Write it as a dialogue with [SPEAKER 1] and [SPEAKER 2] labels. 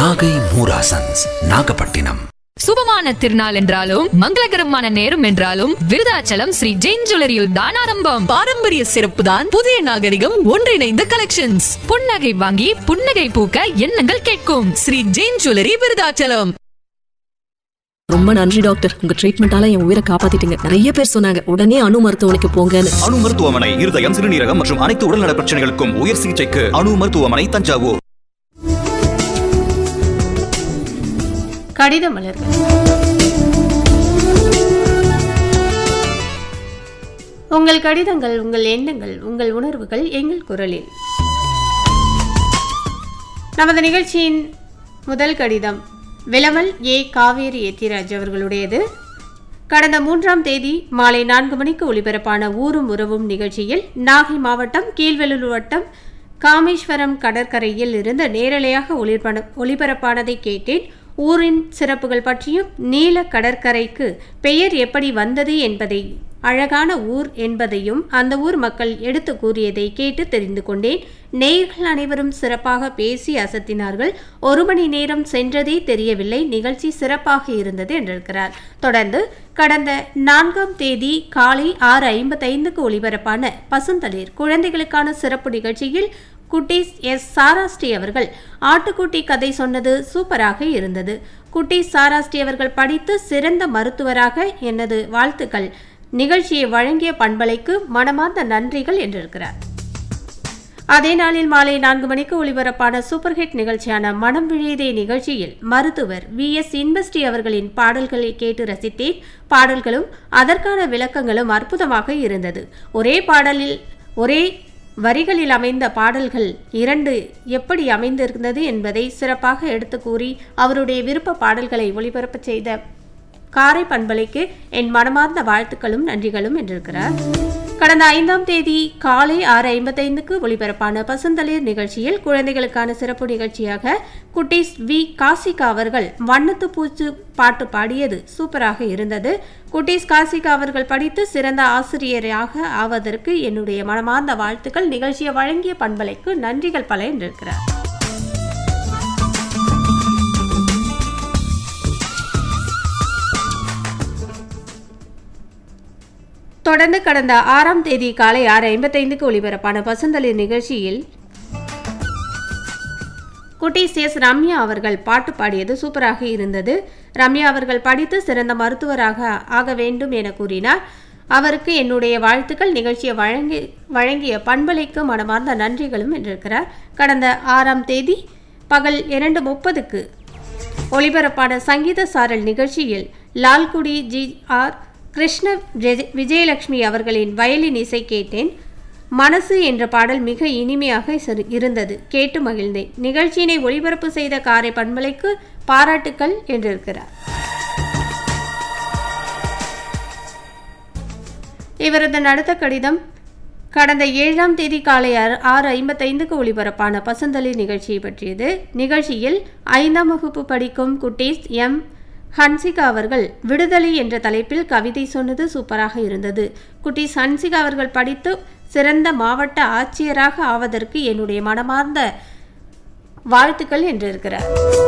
[SPEAKER 1] நாகை மூராசன்ஸ் நாகப்பட்டினம்
[SPEAKER 2] சுபமான திருநாள் என்றாலும் மங்களகரமான நேரம் என்றாலும் விருதாச்சலம் ஸ்ரீ ஜெயின் ஜுவல்லரியில் தான் ஆரம்பம்
[SPEAKER 3] பாரம்பரிய சிறப்பு தான் புதிய நாகரிகம் ஒன்றிணைந்த கலெக்ஷன்ஸ்
[SPEAKER 2] புன்னகை வாங்கி புன்னகை பூக்க எண்ணங்கள் கேட்கும்
[SPEAKER 3] ஸ்ரீ ஜெயின் ஜுவல்லரி விருதாச்சலம் ரொம்ப நன்றி டாக்டர் உங்க ட்ரீட்மெண்டால என் உயிரை காப்பாத்திட்டீங்க நிறைய பேர் சொன்னாங்க உடனே அணு மருத்துவமனைக்கு போங்கன்னு
[SPEAKER 4] அணு மருத்துவமனை இருதயம் சிறுநீரகம் மற்றும் அனைத்து உடல்நல பிரச்சனைகளுக்கும் உயர் சிகிச்சைக்கு அணு மருத்துவமனை தஞ்சாவூர்
[SPEAKER 5] கடித மலர்கள் உங்கள் கடிதங்கள் உங்கள் எண்ணங்கள் உங்கள் உணர்வுகள் எங்கள் குரலில் நமது நிகழ்ச்சியின் முதல் கடிதம் விலவல் ஏ காவேரி எத்திராஜ் அவர்களுடையது கடந்த மூன்றாம் தேதி மாலை நான்கு மணிக்கு ஒளிபரப்பான ஊரும் உறவும் நிகழ்ச்சியில் நாகை மாவட்டம் கீழ்வெள்ளூர் வட்டம் காமேஸ்வரம் கடற்கரையில் இருந்து நேரலையாக ஒளிபர ஒளிபரப்பானதை கேட்டேன் ஊரின் சிறப்புகள் பற்றியும் நீல கடற்கரைக்கு பெயர் எப்படி வந்தது என்பதை அழகான ஊர் என்பதையும் அந்த ஊர் மக்கள் எடுத்து கூறியதை கேட்டு தெரிந்து கொண்டேன் நேயர்கள் அனைவரும் சிறப்பாக பேசி அசத்தினார்கள் ஒரு மணி நேரம் சென்றதே தெரியவில்லை நிகழ்ச்சி சிறப்பாக இருந்தது என்றிருக்கிறார் தொடர்ந்து கடந்த நான்காம் தேதி காலை ஆறு ஐம்பத்தைந்துக்கு ஒளிபரப்பான பசுந்தளிர் குழந்தைகளுக்கான சிறப்பு நிகழ்ச்சியில் குட்டீஸ் எஸ் சாராஸ்ரீ அவர்கள் ஆட்டுக்குட்டி கதை சொன்னது சூப்பராக இருந்தது குட்டீஸ் சாராஸ்ரீ அவர்கள் படித்து சிறந்த மருத்துவராக எனது வாழ்த்துக்கள் நிகழ்ச்சியை வழங்கிய பண்பலைக்கு மனமார்ந்த நன்றிகள் என்றிருக்கிறார் அதே நாளில் மாலை நான்கு மணிக்கு ஒளிபரப்பான சூப்பர் ஹிட் நிகழ்ச்சியான மனம் விழியதே நிகழ்ச்சியில் மருத்துவர் வி எஸ் இன்பஸ்ரீ அவர்களின் பாடல்களை கேட்டு ரசித்தேன் பாடல்களும் அதற்கான விளக்கங்களும் அற்புதமாக இருந்தது ஒரே பாடலில் ஒரே வரிகளில் அமைந்த பாடல்கள் இரண்டு எப்படி அமைந்திருந்தது என்பதை சிறப்பாக எடுத்து கூறி அவருடைய விருப்ப பாடல்களை ஒளிபரப்பு செய்த காரை பண்பலைக்கு என் மனமார்ந்த வாழ்த்துக்களும் நன்றிகளும் என்றிருக்கிறார் கடந்த ஐந்தாம் தேதி காலை ஆறு ஐம்பத்தைந்துக்கு ஒளிபரப்பான பசுந்தளிர் நிகழ்ச்சியில் குழந்தைகளுக்கான சிறப்பு நிகழ்ச்சியாக குட்டீஸ் வி காசிகா அவர்கள் வண்ணத்து பூச்சு பாட்டு பாடியது சூப்பராக இருந்தது குட்டீஸ் காசிகா அவர்கள் படித்து சிறந்த ஆசிரியராக ஆவதற்கு என்னுடைய மனமார்ந்த வாழ்த்துக்கள் நிகழ்ச்சியை வழங்கிய பண்பலைக்கு நன்றிகள் பல என்றிருக்கிறார் தொடர்ந்து கடந்த ஆறாம் தேதி காலை ஆறு ஐம்பத்தைந்துக்கு ஒளிபரப்பான பசுந்தளிர் நிகழ்ச்சியில் குட்டீஸ் எஸ் ரம்யா அவர்கள் பாட்டு பாடியது சூப்பராக இருந்தது ரம்யா அவர்கள் படித்து சிறந்த மருத்துவராக ஆக வேண்டும் என கூறினார் அவருக்கு என்னுடைய வாழ்த்துக்கள் நிகழ்ச்சியை வழங்கி வழங்கிய பண்பலைக்கு மனமார்ந்த நன்றிகளும் என்றிருக்கிறார் கடந்த ஆறாம் தேதி பகல் இரண்டு முப்பதுக்கு ஒளிபரப்பான சங்கீத சாரல் நிகழ்ச்சியில் லால்குடி ஜி ஆர் கிருஷ்ண விஜய- விஜயலட்சுமி அவர்களின் வயலின் இசை கேட்டேன் மனசு என்ற பாடல் மிக இனிமையாக சிறு- இருந்தது கேட்டு மகிழ்ந்தேன் நிகழ்ச்சியினை ஒளிபரப்பு செய்த காரை பண்பலைக்கு பாராட்டுக்கள் என்றிருக்கிறார் இவரது அடுத்த கடிதம் கடந்த ஏழாம் தேதி காலை ஆறு ஆறு ஐம்பத்தைந்துக்கு ஒளிபரப்பான பசுந்தளி நிகழ்ச்சியை பற்றியது நிகழ்ச்சியில் ஐந்தாம் வகுப்பு படிக்கும் குட்டீஸ் எம் ஹன்சிகா அவர்கள் விடுதலை என்ற தலைப்பில் கவிதை சொன்னது சூப்பராக இருந்தது குட்டீஸ் ஹன்சிகா அவர்கள் படித்து சிறந்த மாவட்ட ஆட்சியராக ஆவதற்கு என்னுடைய மனமார்ந்த வாழ்த்துக்கள் என்றிருக்கிறார்